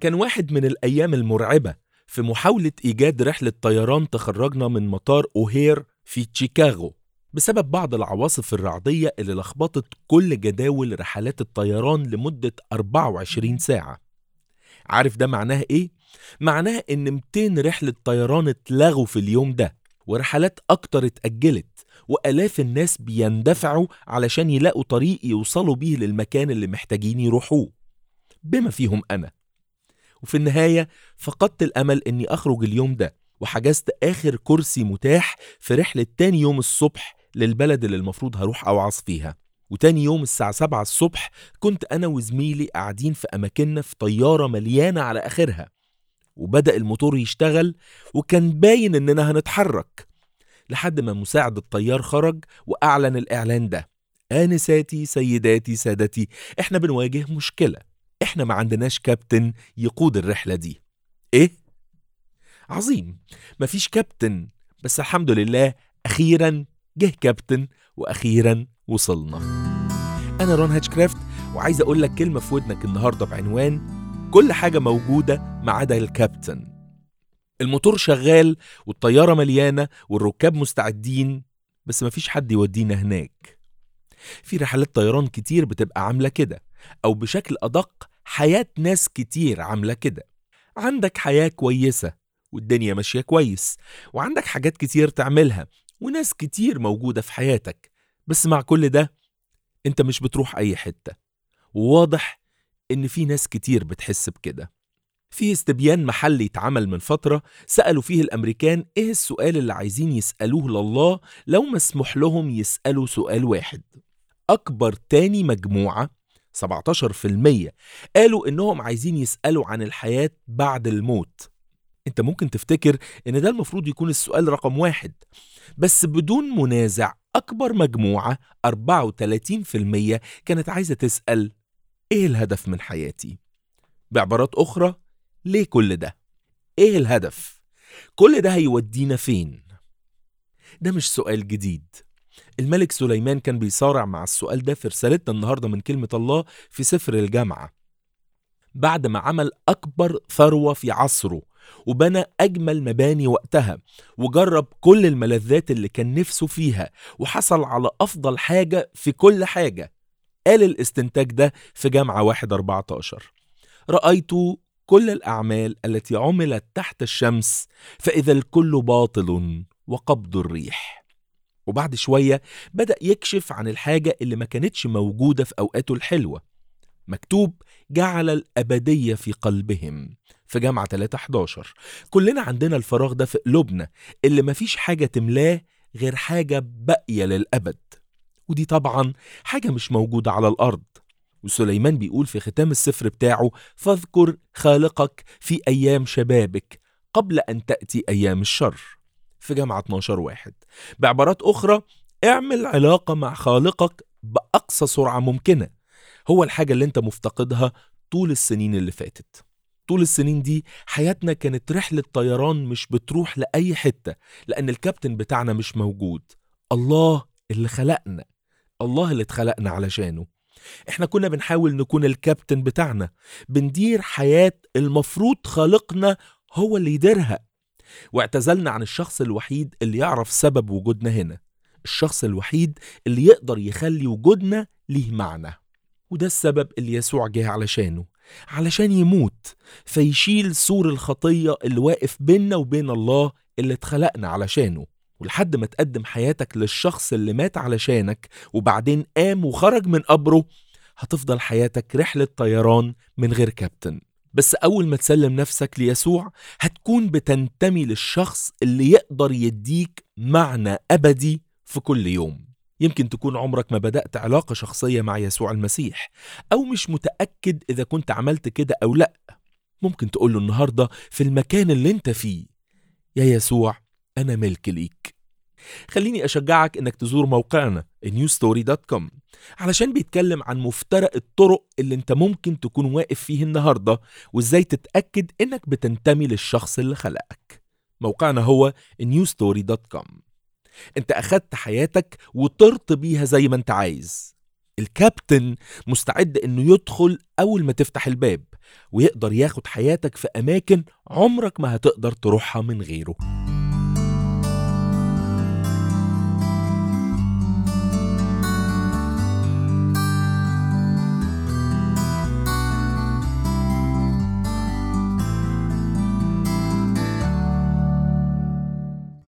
كان واحد من الأيام المرعبة في محاولة إيجاد رحلة طيران تخرجنا من مطار أوهير في تشيكاغو بسبب بعض العواصف الرعدية اللي لخبطت كل جداول رحلات الطيران لمدة 24 ساعة عارف ده معناه إيه؟ معناه إن 200 رحلة طيران اتلغوا في اليوم ده ورحلات أكتر اتأجلت وآلاف الناس بيندفعوا علشان يلاقوا طريق يوصلوا بيه للمكان اللي محتاجين يروحوه بما فيهم أنا وفي النهاية فقدت الأمل إني أخرج اليوم ده وحجزت آخر كرسي متاح في رحلة تاني يوم الصبح للبلد اللي المفروض هروح أوعظ فيها وتاني يوم الساعة 7 الصبح كنت أنا وزميلي قاعدين في أماكننا في طيارة مليانة على آخرها وبدأ الموتور يشتغل وكان باين إننا هنتحرك لحد ما مساعد الطيار خرج وأعلن الإعلان ده آنساتي سيداتي سادتي إحنا بنواجه مشكلة إحنا ما عندناش كابتن يقود الرحلة دي إيه؟ عظيم مفيش كابتن بس الحمد لله أخيرا جه كابتن وأخيرا وصلنا أنا رون هاتشكرافت وعايز أقول لك كلمة في ودنك النهاردة بعنوان كل حاجة موجودة ما عدا الكابتن الموتور شغال والطيارة مليانة والركاب مستعدين بس مفيش حد يودينا هناك في رحلات طيران كتير بتبقى عاملة كده أو بشكل أدق حياة ناس كتير عاملة كده عندك حياة كويسة والدنيا ماشية كويس وعندك حاجات كتير تعملها وناس كتير موجودة في حياتك بس مع كل ده انت مش بتروح أي حتة وواضح إن في ناس كتير بتحس بكده في استبيان محلي اتعمل من فترة سألوا فيه الأمريكان إيه السؤال اللي عايزين يسألوه لله لو مسموح لهم يسألوا سؤال واحد أكبر تاني مجموعة 17% قالوا إنهم عايزين يسألوا عن الحياة بعد الموت انت ممكن تفتكر ان ده المفروض يكون السؤال رقم واحد بس بدون منازع اكبر مجموعة 34% كانت عايزة تسأل ايه الهدف من حياتي بعبارات اخرى ليه كل ده ايه الهدف كل ده هيودينا فين ده مش سؤال جديد الملك سليمان كان بيصارع مع السؤال ده في رسالتنا النهارده من كلمة الله في سفر الجامعة بعد ما عمل أكبر ثروة في عصره وبنى أجمل مباني وقتها وجرب كل الملذات اللي كان نفسه فيها وحصل على أفضل حاجة في كل حاجة قال الاستنتاج ده في جامعة 1 14 رأيت كل الأعمال التي عملت تحت الشمس فإذا الكل باطل وقبض الريح وبعد شوية بدأ يكشف عن الحاجة اللي ما كانتش موجودة في أوقاته الحلوة مكتوب جعل الأبدية في قلبهم في جامعة 311 كلنا عندنا الفراغ ده في قلوبنا اللي مفيش حاجة تملاه غير حاجة باقية للأبد ودي طبعا حاجة مش موجودة على الأرض وسليمان بيقول في ختام السفر بتاعه فاذكر خالقك في أيام شبابك قبل أن تأتي أيام الشر في جامعة 12 واحد بعبارات أخرى اعمل علاقة مع خالقك بأقصى سرعة ممكنة هو الحاجة اللي انت مفتقدها طول السنين اللي فاتت طول السنين دي حياتنا كانت رحلة طيران مش بتروح لأي حتة لأن الكابتن بتاعنا مش موجود الله اللي خلقنا الله اللي اتخلقنا علشانه احنا كنا بنحاول نكون الكابتن بتاعنا بندير حياة المفروض خالقنا هو اللي يديرها واعتزلنا عن الشخص الوحيد اللي يعرف سبب وجودنا هنا الشخص الوحيد اللي يقدر يخلي وجودنا ليه معنى وده السبب اللي يسوع جه علشانه علشان يموت فيشيل سور الخطية اللي واقف بيننا وبين الله اللي اتخلقنا علشانه ولحد ما تقدم حياتك للشخص اللي مات علشانك وبعدين قام وخرج من قبره هتفضل حياتك رحلة طيران من غير كابتن بس أول ما تسلم نفسك ليسوع هتكون بتنتمي للشخص اللي يقدر يديك معنى أبدي في كل يوم يمكن تكون عمرك ما بدأت علاقة شخصية مع يسوع المسيح أو مش متأكد إذا كنت عملت كده أو لأ ممكن تقوله النهاردة في المكان اللي انت فيه يا يسوع أنا ملك ليك خليني أشجعك إنك تزور موقعنا newstory.com علشان بيتكلم عن مفترق الطرق اللي انت ممكن تكون واقف فيه النهاردة وإزاي تتأكد إنك بتنتمي للشخص اللي خلقك موقعنا هو newstory.com انت أخدت حياتك وطرت بيها زي ما انت عايز الكابتن مستعد إنه يدخل أول ما تفتح الباب ويقدر ياخد حياتك في أماكن عمرك ما هتقدر تروحها من غيره